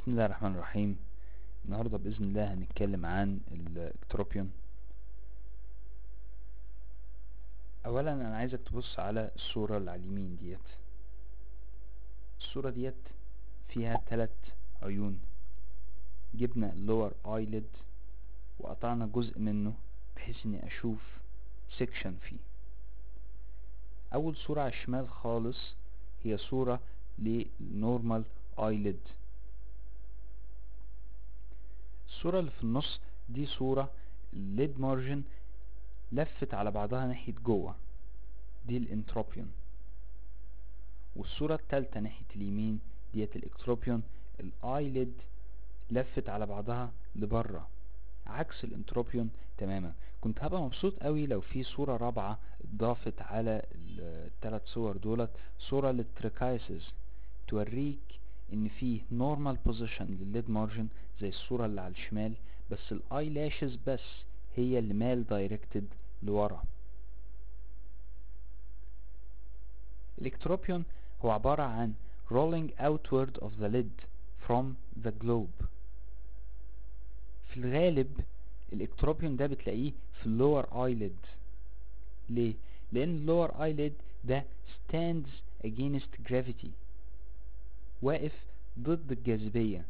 بسم الله الرحمن الرحيم النهاردة بإذن الله هنتكلم عن الاكتروبيون اولا انا عايزك تبص على الصورة اللي على اليمين ديت الصورة ديت فيها ثلاث عيون جبنا اللور ايلid وقطعنا جزء منه بحيث اني اشوف سيكشن فيه اول صورة على الشمال خالص هي صورة لنورمال ايلid الصورة اللي في النص دي صورة الليد مارجن لفت على بعضها ناحية جوه دي الانتروبيون والصورة التالتة ناحية اليمين ديت الالكتروبيون الايلid لفت على بعضها لبره عكس الانتروبيون تماما كنت هبقى مبسوط قوي لو في صورة رابعة اتضافت على الثلاث صور دولت صورة للتريكايسز توريك ان في نورمال بوزيشن للليد مارجن زي الصورة اللي على الشمال بس الاي لاشز بس هي اللي مال دايركتد لورا الالكتروبيون هو عبارة عن rolling outward of the lid from the globe في الغالب الالكتروبيون ده بتلاقيه في اللور eyelid ليه؟ لان اللور eyelid ده stands against gravity واقف ضد الجاذبية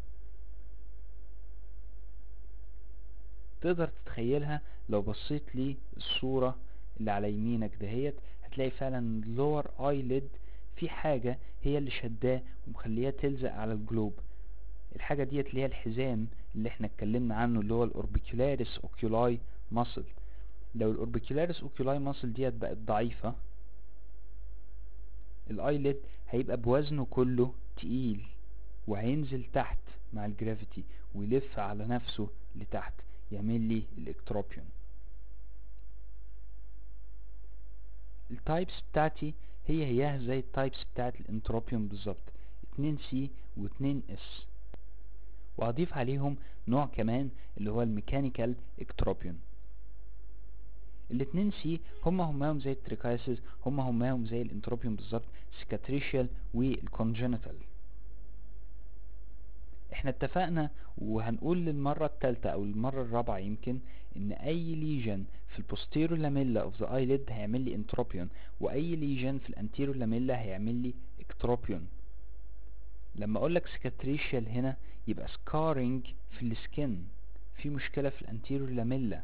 تقدر تتخيلها لو بصيت للصورة اللي على يمينك دهيت هتلاقي فعلا اللور eyelid في حاجة هي اللي شداه ومخليها تلزق على الجلوب الحاجة ديت اللي هي الحزام اللي احنا اتكلمنا عنه اللي هو الاوربيكولاريس اوكيولاي ماسل لو الاوربيكولاريس اوكيولاي ماسل ديت بقت ضعيفة الايلid هيبقى بوزنه كله تقيل وهينزل تحت مع الجرافيتي ويلف على نفسه لتحت يعمل لي الالكتروبيون التايبس بتاعتي هي هي زي التايبس بتاعت الانتروبيون بالظبط 2 سي و2 اس وهضيف عليهم نوع كمان اللي هو الميكانيكال اكتروبيون الاتنين سي هما هماهم زي التريكايسز هما هماهم زي الانتروبيون بالظبط سكاتريشيال والكونجنتال احنا اتفقنا وهنقول للمرة التالتة او المرة الرابعة يمكن ان اي ليجن في البوستيرو لاميلا اوف ذا ايليد هيعمل لي انتروبيون واي ليجن في الانتيرو لاميلا هيعمل لي اكتروبيون لما اقول لك سكاتريشيال هنا يبقى سكارينج في السكن في مشكلة في الانتيرو لاميلا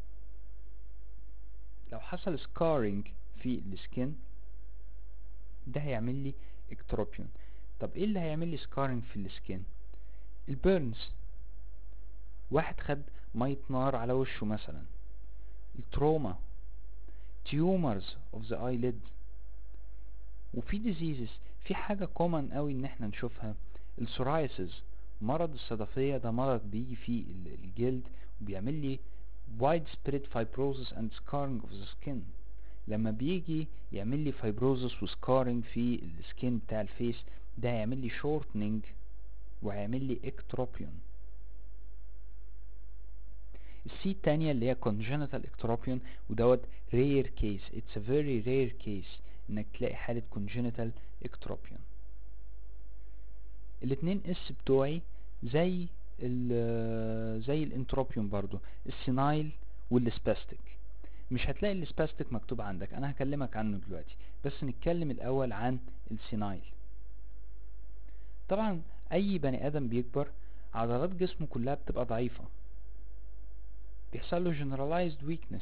لو حصل سكارينج في السكن ده هيعمل لي اكتروبيون طب ايه اللي هيعمل لي سكارينج في السكن البيرنز واحد خد مية نار على وشه مثلا التروما تيومرز اوف ذا eyelid وفي ديزيزز في حاجة كومن قوي ان احنا نشوفها السورايسز مرض الصدفية ده مرض بيجي في الجلد وبيعمل لي widespread fibrosis and scarring of the skin لما بيجي يعمل لي fibrosis و scarring في السكين بتاع الفيس ده هيعمل لي shortening وهيعمل لي اكتروبيون السي التانية اللي هي congenital ectropion ودوت rare case it's a very rare case انك تلاقي حالة congenital ectropion الاتنين اس بتوعي زي ال زي الانتروبيون برضو السينايل والسباستيك مش هتلاقي السباستيك مكتوب عندك انا هكلمك عنه دلوقتي بس نتكلم الاول عن السينايل طبعا اي بني ادم بيكبر عضلات جسمه كلها بتبقى ضعيفة بيحصل له generalized weakness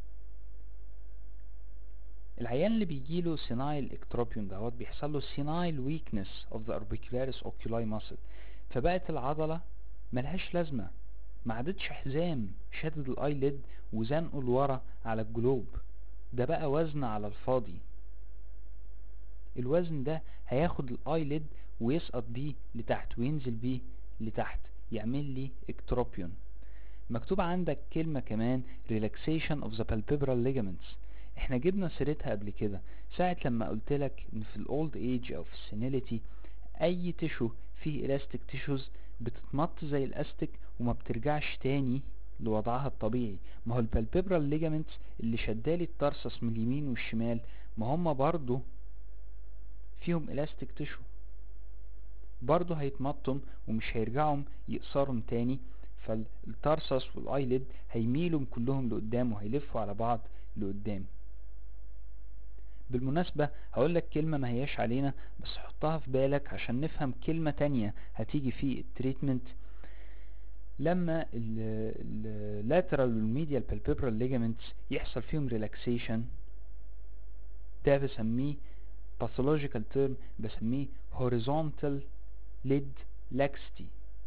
العيان اللي بيجيله senile ectropion دوت بيحصل له senile weakness of the orbicularis oculi muscle فبقت العضلة ملهاش لازمة ما عادتش حزام شدد الايلid وزنقه لورا على الجلوب ده بقى وزن على الفاضي الوزن ده هياخد الايلid ويسقط بيه لتحت وينزل بيه لتحت يعمل لي اكتروبيون مكتوب عندك كلمة كمان relaxation of the palpebral ligaments احنا جبنا سيرتها قبل كده ساعة لما قلت لك ان في الاولد ايج او في السينيليتي اي تشو فيه الاستيك تيشوز بتتمط زي الاستيك وما بترجعش تاني لوضعها الطبيعي ما هو البالبيبرال ليجامنتس اللي شدالي الترسس من اليمين والشمال ما هم برضو فيهم الاستيك تيشو برضه هيتمطم ومش هيرجعوا يقصرهم تاني فالترسس والايلid هيميلوا كلهم لقدام وهيلفوا على بعض لقدام بالمناسبة هقول لك كلمة ما هياش علينا بس حطها في بالك عشان نفهم كلمة تانية هتيجي في التريتمنت لما اللاترال والميديال بالبيبرال ligaments يحصل فيهم relaxation ده بسميه pathological term بسميه horizontal lid laxity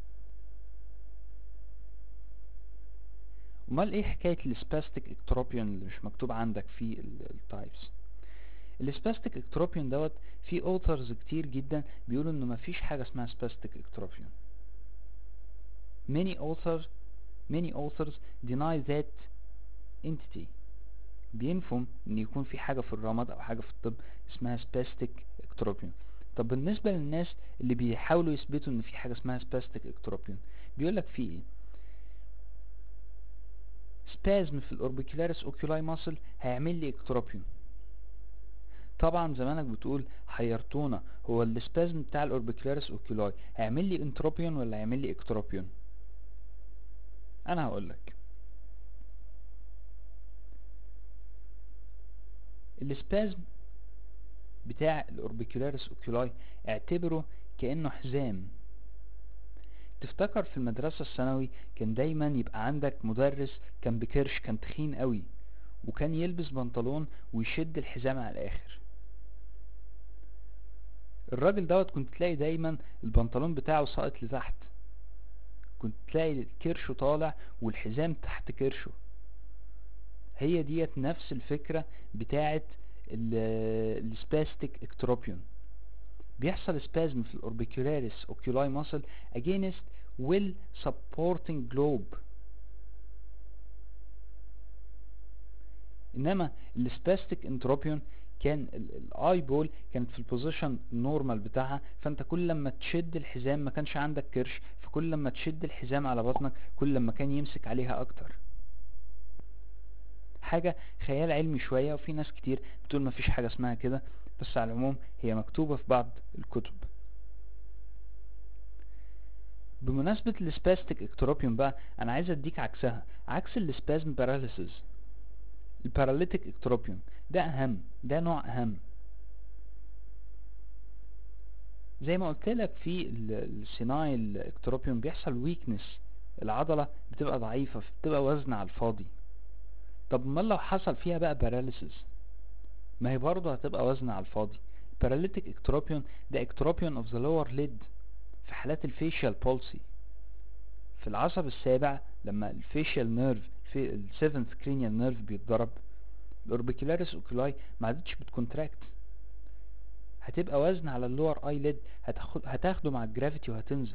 امال ايه حكاية السباستيك اكتروبيون اللي مش مكتوب عندك في التايبس السباستيك اكتروبيون دوت في اوثرز كتير جدا بيقولوا انه مفيش حاجة اسمها سباستيك اكتروبيون many authors many authors deny that entity بينفهم ان يكون في حاجة في الرمد او حاجة في الطب اسمها spastic ectropion طب بالنسبة للناس اللي بيحاولوا يثبتوا ان في حاجة اسمها spastic ectropion بيقولك في ايه spasm في الاوربيكولاريس اوكيولاي ماسل هيعمل لي اكتروبيون طبعا زمانك بتقول حيرتونا هو السبازم بتاع الاوربيكولاريس اوكيولاي هيعمل لي انتروبيون ولا هيعمل لي اكتروبيون انا هقول لك السبازم بتاع الاوربيكولاريس اوكيولاي اعتبره كانه حزام تفتكر في المدرسة الثانوي كان دايما يبقى عندك مدرس كان بكرش كان تخين قوي وكان يلبس بنطلون ويشد الحزام على الاخر الراجل دوت كنت تلاقي دايما البنطلون بتاعه ساقط لتحت كنت تلاقي كرشه طالع والحزام تحت كرشه هي ديت نفس الفكرة بتاعت السباستيك اكتروبيون بيحصل سبازم في الاوربيكولاريس اوكيولاي ماسل against will supporting globe انما السباستيك انتروبيون كان الاي بول كانت في البوزيشن نورمال بتاعها فانت كل لما تشد الحزام ما كانش عندك كرش فكل لما تشد الحزام على بطنك كل لما كان يمسك عليها اكتر حاجة خيال علمي شوية وفي ناس كتير بتقول مفيش حاجة اسمها كده بس على العموم هي مكتوبة في بعض الكتب بمناسبة السباستيك اكتروبيوم بقى انا عايز اديك عكسها عكس السبازم باراليسيس الباراليتيك اكتروبيوم ده اهم ده نوع اهم زي ما قلت لك في السينايل اكتروبيوم بيحصل ويكنس العضلة بتبقى ضعيفة بتبقى وزن على الفاضي طب امال لو حصل فيها بقى باراليسيس ما هي برضه هتبقى وزن على الفاضي paralytic ectropion ده ectropion of the lower lid في حالات الفيشيال بولسي في العصب السابع لما الفيشيال نيرف في السيفنث كرينيال نيرف بيتضرب الاوربيكولاريس اوكولاي ما عادتش بتكونتراكت هتبقى وزن على اللور اي ليد هتاخد هتاخده مع الجرافيتي وهتنزل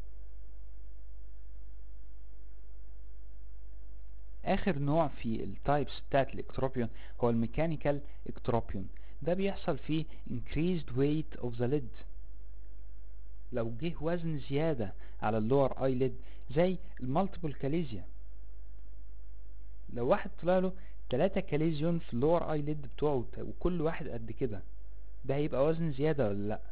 اخر نوع في التايبس بتاعت الاكتروبيون هو الميكانيكال اكتروبيون ده بيحصل فيه increased weight of the lid لو جه وزن زيادة على اللور اي ليد زي المالتيبل كاليزيا لو واحد طلع له 3 كاليزيون في اللور اي ليد بتوعه وكل واحد قد كده ده هيبقى وزن زيادة ولا لا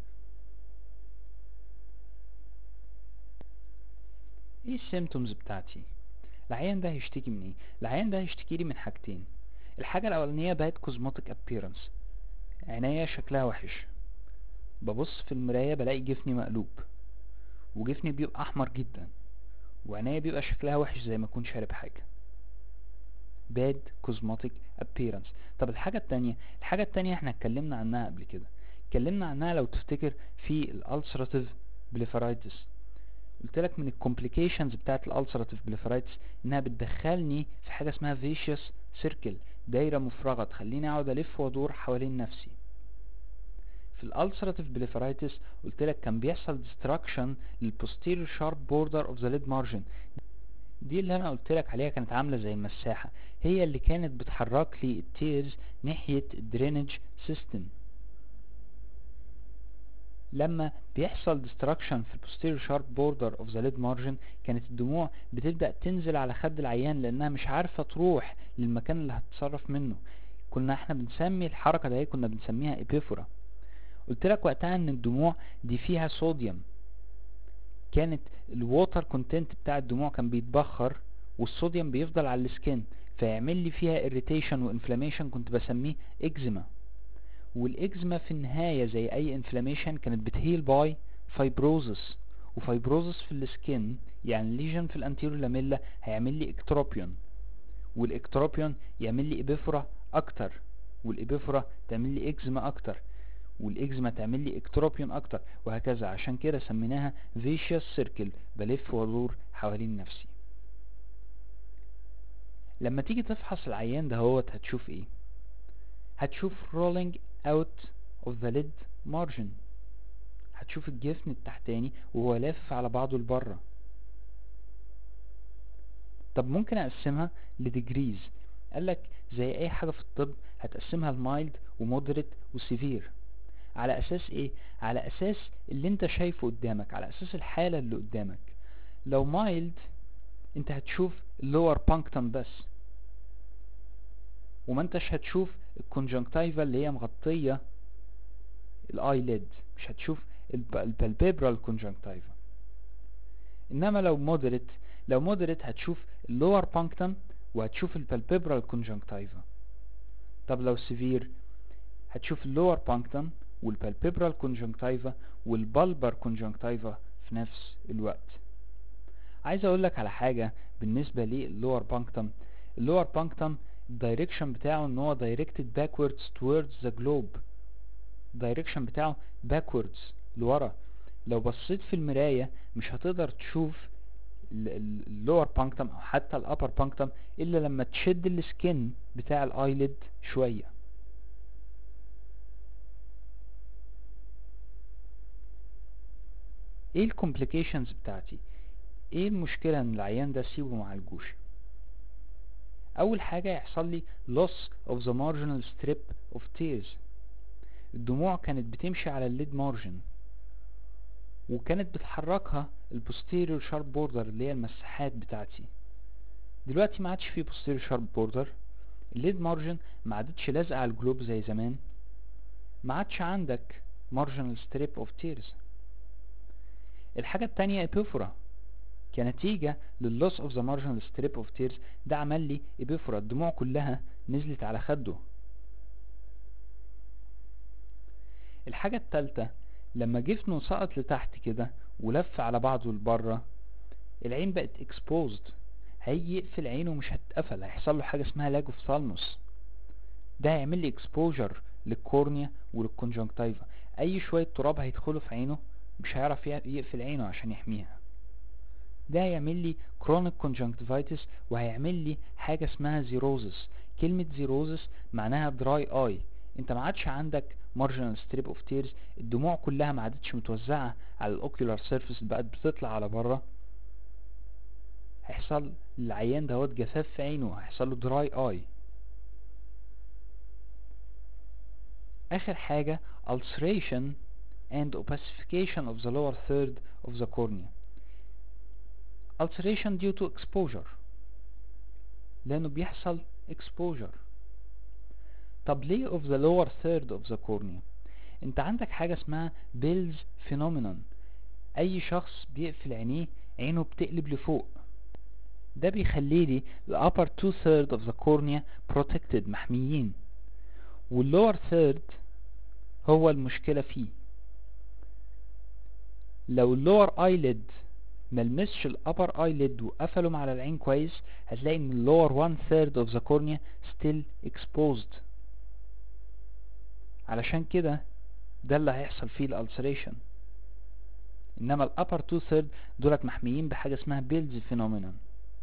ايه السيمتومز بتاعتي العيان ده هيشتكي من ايه العيان ده هيشتكي لي من حاجتين الحاجة الاولانية باد كوزموتيك ابيرنس عينيا شكلها وحش ببص في المراية بلاقي جفني مقلوب وجفني بيبقى احمر جدا وعينيا بيبقى شكلها وحش زي ما اكون شارب حاجة bad cosmetic appearance طب الحاجة التانية الحاجة التانية احنا اتكلمنا عنها قبل كده اتكلمنا عنها لو تفتكر في الالسراتيف بليفرايتس قلت لك من الكومبليكيشنز بتاعت الالسراتيف بليفرايتس انها بتدخلني في حاجة اسمها فيشيوس سيركل دايرة مفرغة تخليني اقعد الف وادور حوالين نفسي في الالسراتيف بليفرايتس قلت لك كان بيحصل destruction للبوستيريور شارب بوردر اوف ذا ليد مارجن دي اللي انا قلت لك عليها كانت عامله زي المساحه هي اللي كانت بتحرك لي التيرز ناحيه الدرينج سيستم لما بيحصل destruction في البوستيريور شارب بوردر اوف ذا ليد مارجن كانت الدموع بتبدا تنزل على خد العيان لانها مش عارفه تروح للمكان اللي هتتصرف منه كنا احنا بنسمي الحركه دي كنا بنسميها ابيفورا قلت لك وقتها ان الدموع دي فيها صوديوم كانت الووتر كونتنت بتاع الدموع كان بيتبخر والصوديوم بيفضل على السكين فيعمل لي فيها irritation وانفلاميشن كنت بسميه اكزيما والاكزيما في النهاية زي اي انفلاميشن كانت بتهيل باي فايبروزس وفايبروزس في السكين يعني ليجن في الانتيريور لاميلا هيعمل لي اكتروبيون والاكتروبيون يعمل لي ابيفرا اكتر والابيفرا تعمل لي اكزيما اكتر والاكزيما تعمل لي اكتروبيون اكتر وهكذا عشان كده سميناها فيشيوس سيركل بلف وادور حوالين نفسي لما تيجي تفحص العيان ده هوت هتشوف ايه هتشوف rolling out of the lid margin هتشوف الجفن التحتاني وهو لافف على بعضه لبره طب ممكن اقسمها لديجريز قالك زي اي حاجة في الطب هتقسمها لمايلد ومودريت وسيفير على اساس ايه على اساس اللي انت شايفه قدامك على اساس الحالة اللي قدامك لو مايلد انت هتشوف اللور بانكتم بس وما انتش هتشوف الكونجنكتيفا اللي هي مغطية الايليد مش هتشوف البالبيبرال كونجنكتيفا انما لو مودريت لو مودريت هتشوف اللور بانكتم وهتشوف البالبيبرال كونجنكتيفا طب لو سيفير هتشوف اللور بانكتم والبالبيبرال كونجنكتيفا والبالبر كونجنكتيفا في نفس الوقت عايز اقول لك على حاجة بالنسبة للور بانكتم اللور بانكتم الدايركشن بتاعه ان هو directed backwards towards the globe الدايركشن بتاعه backwards لورا لو بصيت في المراية مش هتقدر تشوف اللور بانكتم او حتى الابر بانكتم الا لما تشد السكين بتاع الايلid شوية ايه الكومبليكيشنز بتاعتي ايه المشكلة ان العيان ده سيبه معالجوش اول حاجة يحصل لي loss of the marginal strip of tears الدموع كانت بتمشي على الليد مارجن وكانت بتحركها البوستيريور شارب بوردر اللي هي المساحات بتاعتي دلوقتي ما عادش فيه posterior sharp border الليد مارجن ما عادتش لازقه على الجلوب زي زمان ما عادش عندك marginal strip of tears الحاجة التانية ابيفورا كنتيجة لللوس اوف ذا marginal strip of tears ده عمل لي ابيفورا الدموع كلها نزلت على خده الحاجة التالتة لما جفنه سقط لتحت كده ولف على بعضه لبره العين بقت exposed هيجي يقفل عينه مش هتقفل هيحصل له حاجة اسمها لاج اوف ثالموس ده هيعمل لي exposure للكورنيا وللكونجنكتيفا اي شوية تراب هيدخلوا في عينه مش هيعرف يقفل عينه عشان يحميها ده هيعمل لي كرونيك كونجنكتيفايتس وهيعمل لي حاجة اسمها زيروزس كلمة زيروزس معناها دراي اي انت ما عادش عندك marginal strip of tears الدموع كلها ما عادتش متوزعة على الاوكيولار سيرفيس بقت بتطلع على بره هيحصل للعيان دوت جفاف في عينه هيحصل له دراي اي اخر حاجة ulceration and opacification of the lower third of the cornea ulceration due to exposure لانه بيحصل exposure طب ليه of the lower third of the cornea انت عندك حاجة اسمها بيلز phenomenon اي شخص بيقفل عينيه عينه بتقلب لفوق ده بيخلي لي ال upper two third of the cornea protected محميين وال lower third هو المشكلة فيه لو ال lower eyelid ملمسش ال upper eyelid وقفلهم على العين كويس هتلاقي ان ال lower one third of the cornea still exposed علشان كده ده اللي هيحصل فيه الالسريشن انما ال upper two third دولت محميين بحاجة اسمها بيلز phenomenon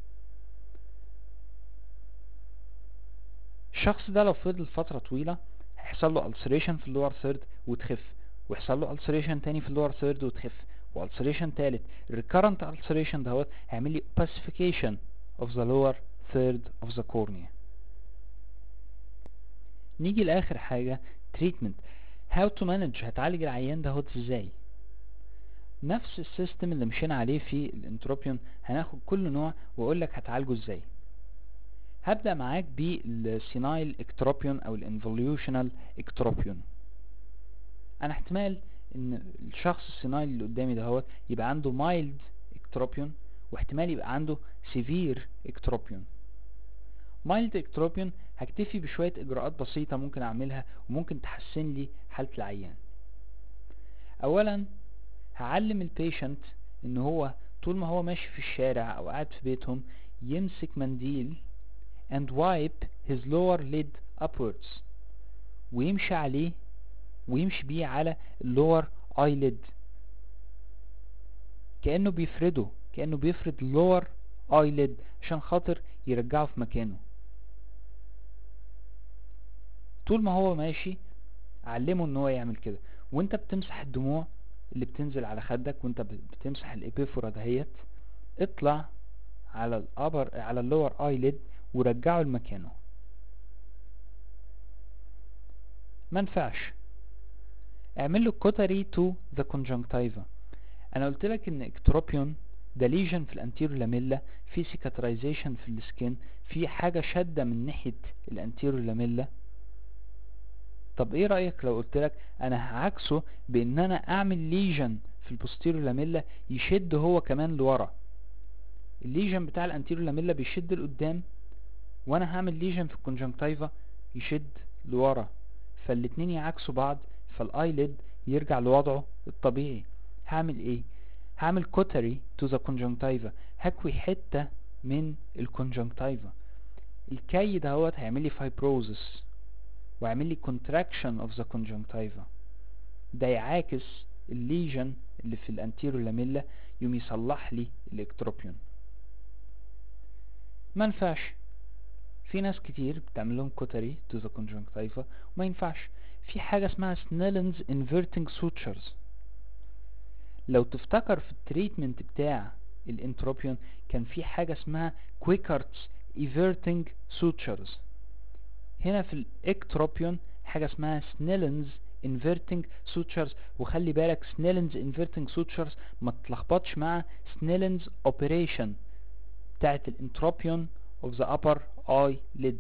الشخص ده لو فضل فترة طويلة هيحصل له ulceration في اللور ثيرد وتخف ويحصل له ulceration تاني في اللور ثيرد وتخف والسريشن تالت recurrent ulceration دهوت هيعمل لي opacification of the lower third of the cornea نيجي لاخر حاجة treatment how to manage هتعالج العيان دهوت ازاي نفس السيستم اللي مشينا عليه في الانتروبيون هناخد كل نوع واقول لك هتعالجه ازاي هبدأ معاك بالسينايل اكتروبيون او الانفوليوشنال اكتروبيون انا احتمال ان الشخص الصناعي اللي قدامي دهوت يبقى عنده مايلد اكتروبيون واحتمال يبقى عنده سيفير اكتروبيون مايلد اكتروبيون هكتفي بشوية اجراءات بسيطة ممكن اعملها وممكن تحسن لي حالة العيان اولا هعلم البيشنت ان هو طول ما هو ماشي في الشارع او قاعد في بيتهم يمسك منديل and wipe his lower lid upwards ويمشي عليه ويمشي بيه على اللور eyelid كأنه بيفرده كأنه بيفرد lower eyelid عشان خاطر يرجعه في مكانه طول ما هو ماشي علمه ان هو يعمل كده وانت بتمسح الدموع اللي بتنزل على خدك وانت بتمسح الابيفورا دهيت اطلع على الابر على اللور ايليد ورجعه لمكانه ما ينفعش اعمل له كوتري تو ذا conjunctiva انا قلت لك ان اكتروبيون ده ليجن في الانتيرو لاميلا في سيكاترايزيشن في السكين في حاجة شدة من ناحية الانتيرو لاميلا طب ايه رأيك لو قلت لك انا هعكسه بان انا اعمل ليجن في البوستيرو لاميلا يشد هو كمان لورا الليجن بتاع الانتيرو لاميلا بيشد لقدام وانا هعمل ليجن في الكونجنكتيفا يشد لورا فالاتنين يعكسوا بعض فالايلid يرجع لوضعه الطبيعي هعمل ايه هعمل كوتري تو ذا كونجنكتيفا هكوي حتة من الكونجنكتيفا الكي دهوت هيعمل لي فايبروزس ويعمل لي contraction of the conjunctiva ده يعاكس الليجن اللي في الانتيرو لاميلا يوم يصلح لي الاكتروبيون ما ينفعش في ناس كتير بتعمل لهم كوتري to the conjunctiva وما ينفعش في حاجة اسمها Snellen's inverting sutures لو تفتكر في التريتمنت بتاع الانتروبيون كان في حاجة اسمها كويكارتس everting sutures هنا في الاكتروبيون حاجة اسمها سنيلنز inverting sutures وخلي بالك سنيلنز inverting sutures ما تلخبطش مع سنيلنز operation بتاعت الانتروبيون of the upper eyelid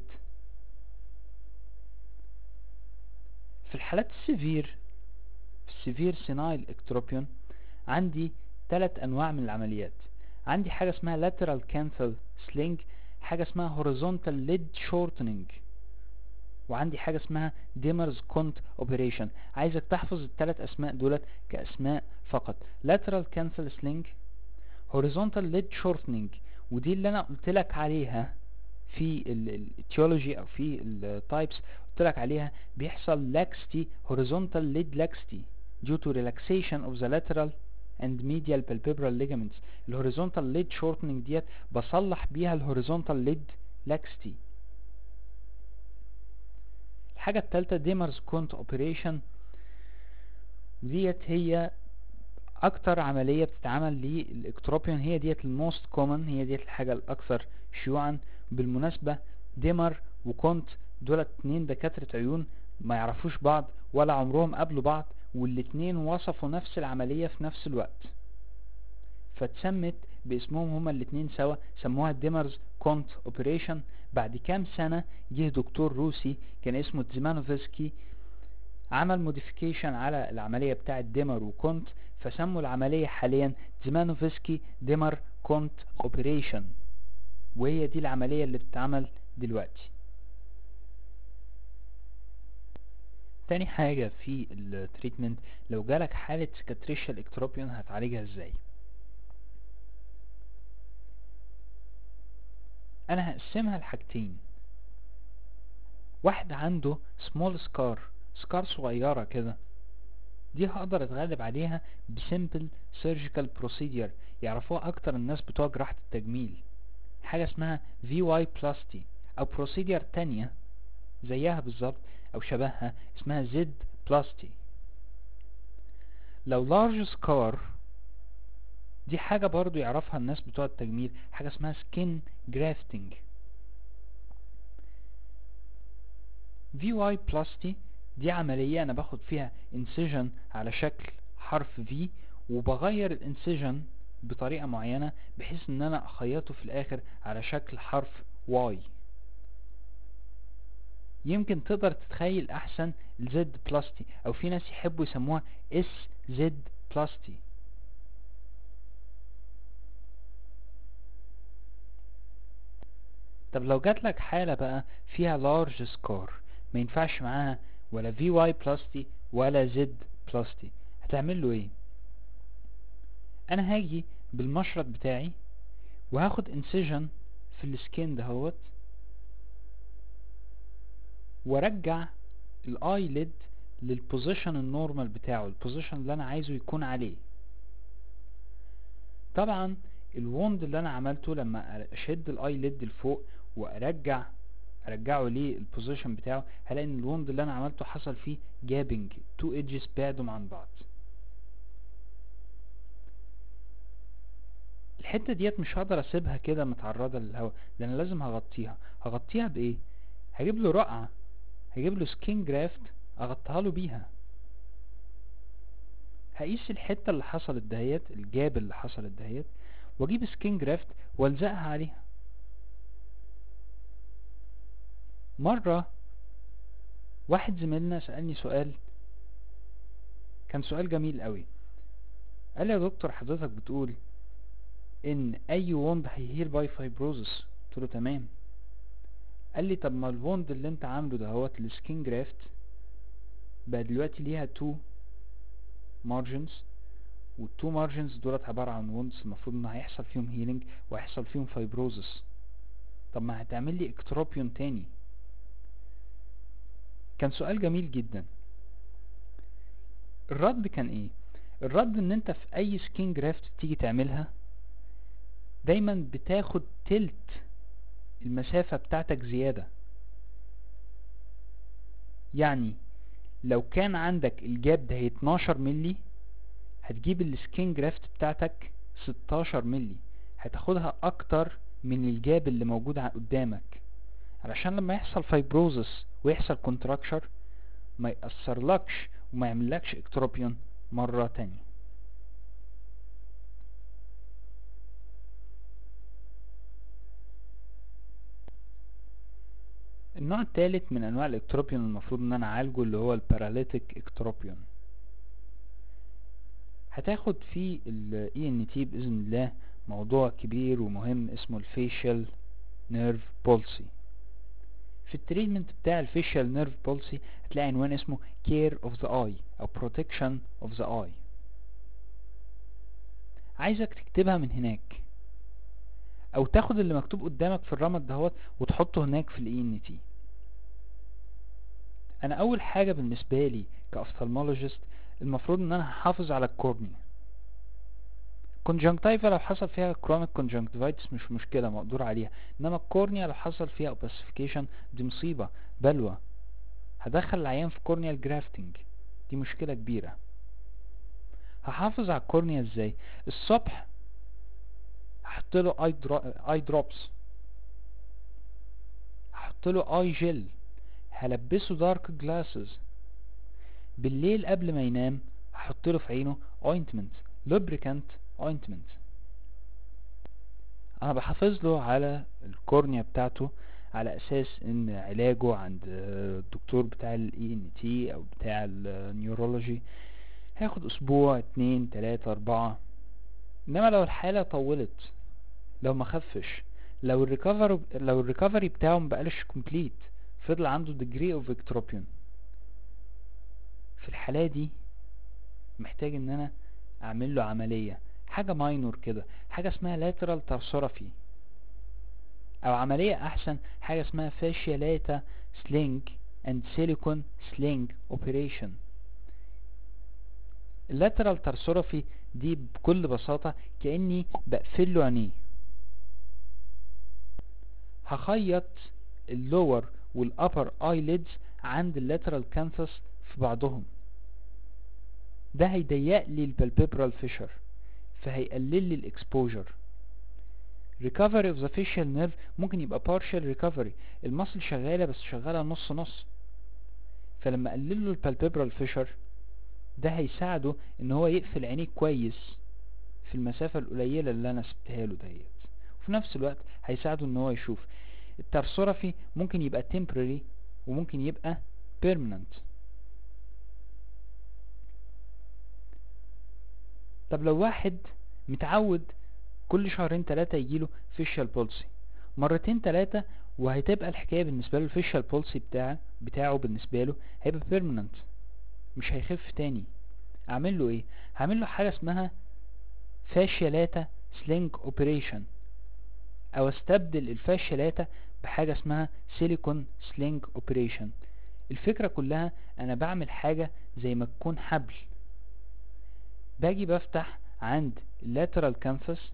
في الحالات السيفير في السيفير سينايل اكتروبيون عندي ثلاث انواع من العمليات عندي حاجة اسمها lateral canthal sling حاجة اسمها horizontal lid shortening وعندي حاجة اسمها ديمرز كونت اوبريشن عايزك تحفظ الثلاث اسماء دولت كاسماء فقط lateral cancel sling horizontal lid shortening ودي اللي انا قلت لك عليها في الاتيولوجي او في التايبس قلت لك عليها بيحصل laxity horizontal lid laxity due to relaxation of the lateral and medial palpebral ligaments الهوريزونتال lid shortening ديت بصلح بيها الهوريزونتال lid laxity الحاجة التالتة ديمرز كونت اوبريشن ديت هي اكتر عملية بتتعمل للاكتروبيون هي ديت الموست كومن هي ديت الحاجة الاكثر شيوعا بالمناسبة ديمر وكونت دول اتنين دكاترة عيون ما يعرفوش بعض ولا عمرهم قابلوا بعض والاتنين وصفوا نفس العملية في نفس الوقت فاتسمت باسمهم هما الاتنين سوا سموها ديمرز كونت اوبريشن بعد كام سنة جه دكتور روسي كان اسمه تزيمانوفسكي عمل موديفيكيشن على العملية بتاعة ديمر وكونت فسموا العملية حاليا زيمانوفسكي ديمر كونت اوبريشن وهي دي العملية اللي بتتعمل دلوقتي تاني حاجة في التريتمنت لو جالك حالة سكاتريشال اكتروبيون هتعالجها ازاي انا هقسمها لحاجتين واحد عنده سمول سكار سكار صغيرة كده دي هقدر اتغلب عليها بسيمبل سيرجيكال بروسيدير يعرفوها اكتر الناس بتوع جراحة التجميل حاجة اسمها في واي بلاستي او بروسيدير تانية زيها بالظبط او شبهها اسمها زد بلاستي لو لارج سكار دي حاجة برضو يعرفها الناس بتوع التجميل حاجة اسمها سكين جرافتنج في واي بلاستي دي عملية انا باخد فيها انسيجن على شكل حرف في وبغير الانسيجن بطريقة معينة بحيث ان انا اخيطه في الاخر على شكل حرف واي يمكن تقدر تتخيل احسن الزد بلاستي او في ناس يحبوا يسموها اس زد بلاستي طب لو جات لك حالة بقى فيها لارج سكار ما ينفعش معاها ولا في واي بلاستي ولا زد بلاستي هتعمل له ايه انا هاجي بالمشرط بتاعي وهاخد انسيجن في السكين دهوت وارجع الاي ليد للبوزيشن النورمال بتاعه البوزيشن اللي انا عايزه يكون عليه طبعا الوند اللي انا عملته لما اشد الاي ليد لفوق وارجع ارجعه للبوزيشن بتاعه هلاقي ان الوند اللي انا عملته حصل فيه جابنج تو ايدجز بعدوا عن بعض الحته ديت مش هقدر اسيبها كده متعرضه للهواء ده انا لازم هغطيها هغطيها بايه هجيب له رقعه هجيب له سكين جرافت اغطيها له بيها هقيس الحته اللي حصلت دهيت الجاب اللي حصلت دهيت واجيب سكين جرافت والزقها عليها مرة واحد زميلنا سألني سؤال كان سؤال جميل قوي قال لي يا دكتور حضرتك بتقول ان اي ووند هيهيل باي فايبروزس قلت له تمام قال لي طب ما الووند اللي انت عامله ده هوت السكين جرافت بقى دلوقتي ليها تو مارجنز والتو مارجنز دولت عبارة عن ووندز المفروض ان هيحصل فيهم هيلينج وهيحصل فيهم فايبروزس طب ما هتعمل لي اكتروبيون تاني كان سؤال جميل جدا الرد كان ايه الرد ان انت في اي سكين جرافت تيجي تعملها دايما بتاخد تلت المسافة بتاعتك زيادة يعني لو كان عندك الجاب ده 12 ملي هتجيب السكين جرافت بتاعتك 16 ملي هتاخدها اكتر من الجاب اللي موجود قدامك علشان لما يحصل فايبروزس ويحصل كونتراكشر ما يأثرلكش وما يعملكش اكتروبيون مرة تانية النوع الثالث من انواع الاكتروبيون المفروض ان انا اعالجه اللي هو الباراليتيك اكتروبيون هتاخد في ال ENT بإذن الله موضوع كبير ومهم اسمه الفيشل نيرف بولسي في التريتمنت بتاع الفيشل نيرف بولسي هتلاقي عنوان اسمه care of the eye او protection of the eye عايزك تكتبها من هناك او تاخد اللي مكتوب قدامك في الرمد دهوت وتحطه هناك في الاي ان تي انا اول حاجه بالنسبه لي كافتالمولوجيست المفروض ان انا هحافظ على الكورنيا كونجنكتيفا لو حصل فيها كرونيك كونجنكتيفايتس مش مشكلة مقدور عليها انما الكورنيا لو حصل فيها اوباسيفيكيشن دي مصيبة بلوى هدخل العيان في كورنيال جرافتنج دي مشكلة كبيرة هحافظ على الكورنيا ازاي الصبح هحط له اي اي دروبس هحط له اي جل هلبسه دارك جلاسز بالليل قبل ما ينام هحط له في عينه اوينتمنت لوبريكانت اوينتمنت انا بحافظ له على الكورنيا بتاعته على اساس ان علاجه عند الدكتور بتاع الاي ان تي او بتاع النيورولوجي هياخد اسبوع اتنين تلاتة اربعة انما لو الحالة طولت لو ما خفش لو الريكفري لو الريكفري بتاعه مبقالش كومبليت فضل عنده degree of ectropion في الحالة دي محتاج ان انا اعمل له عملية حاجة ماينور كده حاجة اسمها lateral tarsorrhaphy او عملية احسن حاجة اسمها fasciolata sling and silicone sling operation اللاترال tarsorrhaphy دي بكل بساطة كأني بقفل له عينيه هخيط اللور والابر ايليدز عند اللاترال كانثس في بعضهم ده هيضيق لي البالبيبرال فيشر فهيقلل لي الاكسبوجر recovery of the facial nerve ممكن يبقى partial recovery المصل شغالة بس شغالة نص نص فلما اقلل له البالبيبرال فيشر ده هيساعده ان هو يقفل عينيه كويس في المسافة القليلة اللي انا سبتها له ديت وفي نفس الوقت هيساعده ان هو يشوف الترسورفي ممكن يبقى temporary وممكن يبقى permanent طب لو واحد متعود كل شهرين تلاتة يجيله فيشال بولسي مرتين تلاتة وهتبقى الحكاية بالنسبة له الفيشال بولسي بتاعه بتاعه بالنسبة له هيبقى بيرمننت مش هيخف تاني اعمل له ايه هعمل له حاجة اسمها فاشيالاتا سلينج اوبريشن او استبدل الفاشيالاتا بحاجة اسمها سيليكون سلينج اوبريشن الفكرة كلها انا بعمل حاجة زي ما تكون حبل باجي بفتح عند اللاترال كانفس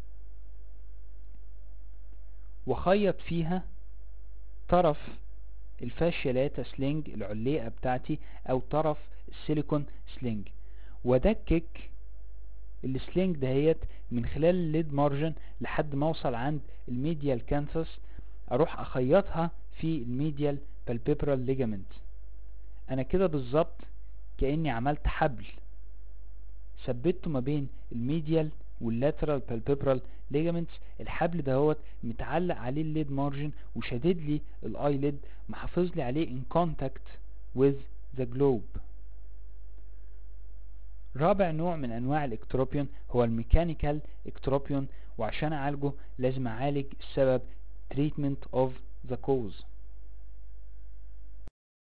وخيط فيها طرف الفاشيالاتا سلينج العليقة بتاعتي او طرف السيليكون سلينج ودكك السلينج دهيت من خلال الليد مارجن لحد ما اوصل عند الميديال كانثس اروح اخيطها في الميديال بالبيبرال ليجامنت انا كده بالظبط كاني عملت حبل ثبته ما بين الميديال واللاترال بالبيبرال ليجامنتس الحبل دهوت متعلق عليه الليد مارجن وشدد لي الاي ليد محافظ لي عليه in contact with the globe رابع نوع من انواع الاكتروبيون هو الميكانيكال اكتروبيون وعشان اعالجه لازم اعالج السبب treatment of the cause